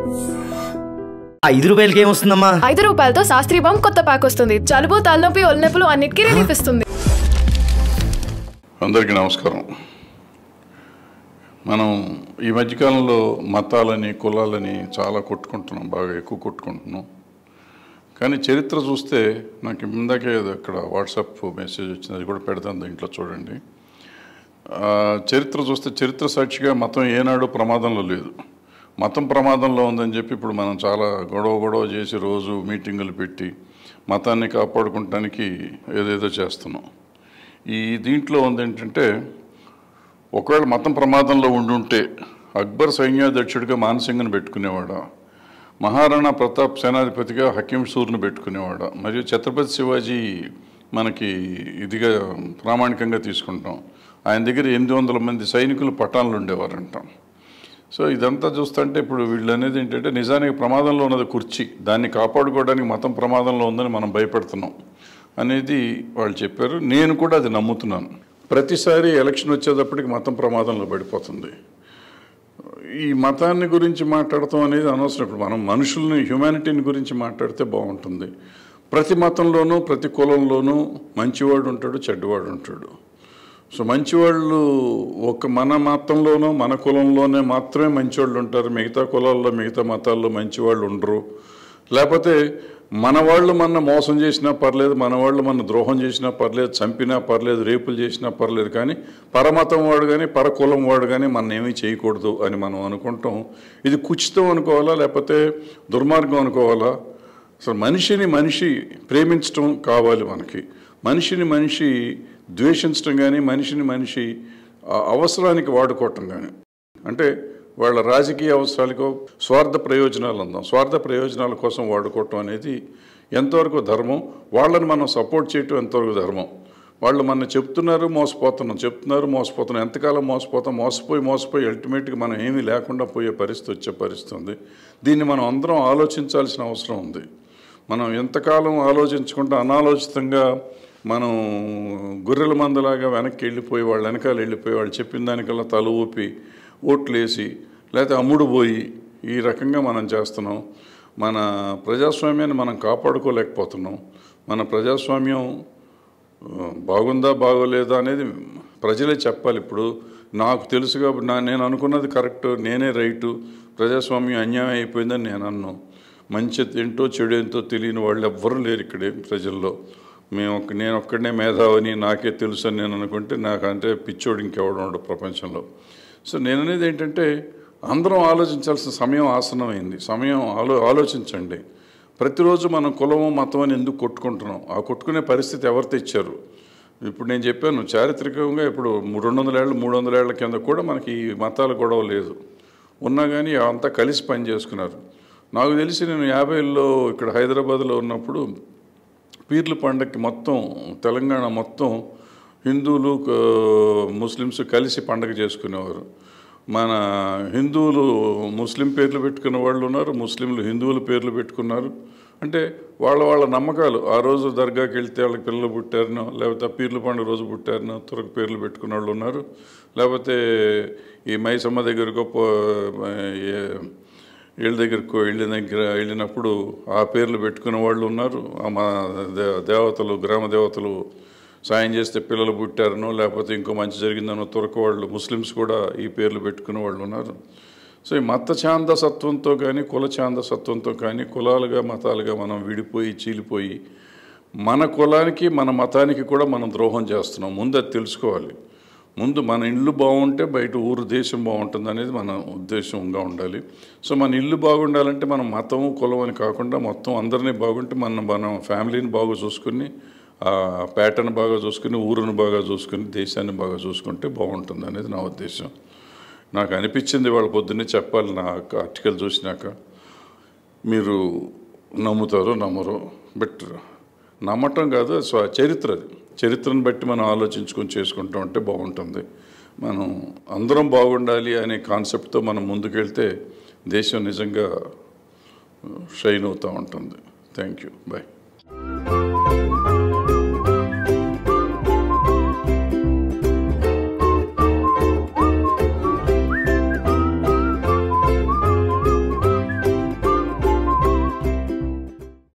ఐదు రూపాయలకి ఏమొస్తుందమ్మా ఐదు రూపాయలతో శాస్త్రీ బామ్ కొత్త ప్యాక్ వస్తుంది జలుబు తలనొప్పి ఒళ్ళనొప్పులు అన్నిటికీ రిలీఫ్ ఇస్తుంది అందరికీ నమస్కారం మనం ఈ మధ్యకాలంలో మతాలని కులాలని చాలా కొట్టుకుంటున్నాం బాగా ఎక్కువ కొట్టుకుంటున్నాం కానీ చరిత్ర చూస్తే నాకు ఇందాకే అక్కడ వాట్సాప్ మెసేజ్ వచ్చింది అది కూడా పెడతాను దీంట్లో చూడండి ఆ, చరిత్ర చూస్తే చరిత్ర సాక్షిగా మతం ఏనాడు ప్రమాదంలో లేదు మతం ప్రమాదంలో ఉందని చెప్పి ఇప్పుడు మనం చాలా గొడవ గొడవ చేసి రోజు మీటింగులు పెట్టి మతాన్ని కాపాడుకుంటానికి ఏదేదో చేస్తున్నాం ఈ దీంట్లో ఉంది ఏంటంటే ఒకవేళ మతం ప్రమాదంలో ఉండుంటే అక్బర్ సైన్యాధ్యక్షుడిగా మానసింగ్ను పెట్టుకునేవాడా మహారాణా ప్రతాప్ సేనాధిపతిగా హకీం సూర్ను పెట్టుకునేవాడా మరియు ఛత్రపతి శివాజీ మనకి ఇదిగా ప్రామాణికంగా తీసుకుంటాం ఆయన దగ్గర ఎనిమిది వందల మంది సైనికులు పట్టాలు ఉండేవారంటాం సో ఇదంతా చూస్తుంటే ఇప్పుడు వీళ్ళు అనేది ఏంటంటే నిజానికి ప్రమాదంలో ఉన్నది కుర్చీ దాన్ని కాపాడుకోవడానికి మతం ప్రమాదంలో ఉందని మనం భయపడుతున్నాం అనేది వాళ్ళు చెప్పారు నేను కూడా అది నమ్ముతున్నాను ప్రతిసారి ఎలక్షన్ వచ్చేటప్పటికి మతం ప్రమాదంలో పడిపోతుంది ఈ మతాన్ని గురించి మాట్లాడటం అనేది అనవసరం ఇప్పుడు మనం మనుషుల్ని హ్యుమానిటీని గురించి మాట్లాడితే బాగుంటుంది ప్రతి మతంలోనూ ప్రతి కులంలోనూ మంచివాడు ఉంటాడు చెడ్డవాడు ఉంటాడు సో మంచివాళ్ళు ఒక మన మతంలోనూ మన కులంలోనే మాత్రమే మంచివాళ్ళు ఉంటారు మిగతా కులాల్లో మిగతా మతాల్లో మంచివాళ్ళు ఉండరు లేకపోతే మన వాళ్ళు మన మోసం చేసినా పర్లేదు మన వాళ్ళు మన ద్రోహం చేసినా పర్లేదు చంపినా పర్లేదు రేపులు చేసినా పర్లేదు కానీ పరమతం వాడు కానీ పరకులం వాడు కానీ మన ఏమీ చేయకూడదు అని మనం అనుకుంటాం ఇది కుచితం అనుకోవాలా లేకపోతే దుర్మార్గం అనుకోవాలా అసలు మనిషిని మనిషి ప్రేమించడం కావాలి మనకి మనిషిని మనిషి ద్వేషించడం కానీ మనిషిని మనిషి ఆ అవసరానికి వాడుకోవటం కానీ అంటే వాళ్ళ రాజకీయ అవసరాలకో స్వార్థ ప్రయోజనాలు అందాం స్వార్థ ప్రయోజనాల కోసం వాడుకోవటం అనేది ఎంతవరకు ధర్మం వాళ్ళని మనం సపోర్ట్ చేయటం ఎంతవరకు ధర్మం వాళ్ళు మన చెప్తున్నారు మోసపోతున్నాం చెప్తున్నారు మోసపోతున్నాం ఎంతకాలం మోసపోతాం మోసపోయి మోసపోయి అల్టిమేట్గా మనం ఏమీ లేకుండా పోయే పరిస్థితి వచ్చే పరిస్థితి ఉంది దీన్ని మనం అందరం ఆలోచించాల్సిన అవసరం ఉంది మనం ఎంతకాలం ఆలోచించకుండా అనాలోచితంగా మనం గొర్రెల మందలాగా వెనక్కి వెళ్ళిపోయి వాళ్ళ వెనకాల వెళ్ళిపోయి వాళ్ళు చెప్పిన దానికల్లా తల ఊపి ఓట్లేసి లేకపోతే అమ్ముడు పోయి ఈ రకంగా మనం చేస్తున్నాం మన ప్రజాస్వామ్యాన్ని మనం కాపాడుకోలేకపోతున్నాం మన ప్రజాస్వామ్యం ఆ, బాగుందా బాగోలేదా అనేది ప్రజలే చెప్పాలి ఇప్పుడు నాకు తెలుసు కాబట్టి నా నేను అనుకున్నది కరెక్ట్ నేనే రైటు ప్రజాస్వామ్యం అన్యాయం అయిపోయిందని నేను అన్నాను మంచి ఏంటో చెడు ఏంటో తెలియని వాళ్ళు ఎవ్వరూ లేరు ఇక్కడే ప్రజల్లో మేము ఒక్క నేను ఒక్కడనే మేధావని నాకే తెలుసు అని నేను అనుకుంటే నాకంటే పిచ్చోడు ఇంకెవడం ఉండడు ప్రపంచంలో సో నేను అనేది ఏంటంటే అందరం ఆలోచించాల్సిన సమయం ఆసన్నమైంది సమయం ఆలో ఆలోచించండి ప్రతిరోజు మనం కులము మతం అని ఎందుకు కొట్టుకుంటున్నాం ఆ కొట్టుకునే పరిస్థితి ఎవరు తెచ్చారు ఇప్పుడు నేను చెప్పాను చారిత్రకంగా ఇప్పుడు మూడు రెండు వందల ఏళ్ళు మూడు వందల ఏళ్ల కింద కూడా మనకి ఈ మతాల గొడవ లేదు ఉన్నా కానీ అంతా కలిసి పని చేసుకున్నారు నాకు తెలిసి నేను యాభైలో ఇక్కడ హైదరాబాద్లో ఉన్నప్పుడు పీర్ల పండగకి మొత్తం తెలంగాణ మొత్తం హిందువులు క- ముస్లిమ్స్ కలిసి పండగ చేసుకునేవారు మన హిందువులు ముస్లిం పేర్లు పెట్టుకున్న వాళ్ళు ఉన్నారు ముస్లింలు హిందువుల పేర్లు పెట్టుకున్నారు అంటే వాళ్ళ వాళ్ళ నమ్మకాలు ఆ రోజు దర్గాకి వెళ్తే వాళ్ళకి పిల్లలు పుట్టారనో లేకపోతే ఆ పీర్ల పండుగ రోజు పుట్టారనో తురకు పేర్లు పెట్టుకున్న వాళ్ళు ఉన్నారు లేకపోతే ఈ మైసమ్మ దగ్గరకో పో- ఏ- వీళ్ళ దగ్గరకు వెళ్ళిన దగ్గర వెళ్ళినప్పుడు ఆ పేర్లు పెట్టుకునే వాళ్ళు ఉన్నారు ఆ మా దే- దేవతలు గ్రామ దేవతలు సాయం చేస్తే పిల్లలు పుట్టారనో లేకపోతే ఇంకో మంచి జరిగిందనో తురక వాళ్ళు ముస్లిమ్స్ కూడా ఈ పేర్లు పెట్టుకునే వాళ్ళు ఉన్నారు సో ఈ మత ఛాందసత్వంతో కానీ కుల ఛాందసత్వంతో కానీ కులాలుగా మతాలుగా మనం విడిపోయి చీలిపోయి మన కులానికి మన మతానికి కూడా మనం ద్రోహం చేస్తున్నాం ముందు అది తెలుసుకోవాలి ముందు మన ఇల్లు బాగుంటే బయట ఊరు దేశం బాగుంటుంది అనేది మన ఉద్దేశంగా ఉండాలి సో మన ఇల్లు బాగుండాలంటే మనం మతం కులం అని కాకుండా మొత్తం అందరినీ బాగుంటే మన మనం ఫ్యామిలీని బాగా చూసుకుని ఆ ప్యాటర్న్ బాగా చూసుకుని ఊరును బాగా చూసుకుని దేశాన్ని బాగా చూసుకుంటే బాగుంటుంది అనేది నా ఉద్దేశం నాకు అనిపించింది వాళ్ళ పొద్దున్నే చెప్పాలి నా ఆర్టికల్ చూసినాక మీరు నమ్ముతారో నమ్మరో బట్ నమ్మటం కాదు అది స్వ చరిత్ర అది చరిత్రను బట్టి మనం ఆలోచించుకొని చేసుకుంటూ ఉంటే బాగుంటుంది మనం అందరం బాగుండాలి అనే కాన్సెప్ట్తో మనం ముందుకెళ్తే దేశం నిజంగా షైన్ అవుతూ ఉంటుంది థ్యాంక్ యూ బాయ్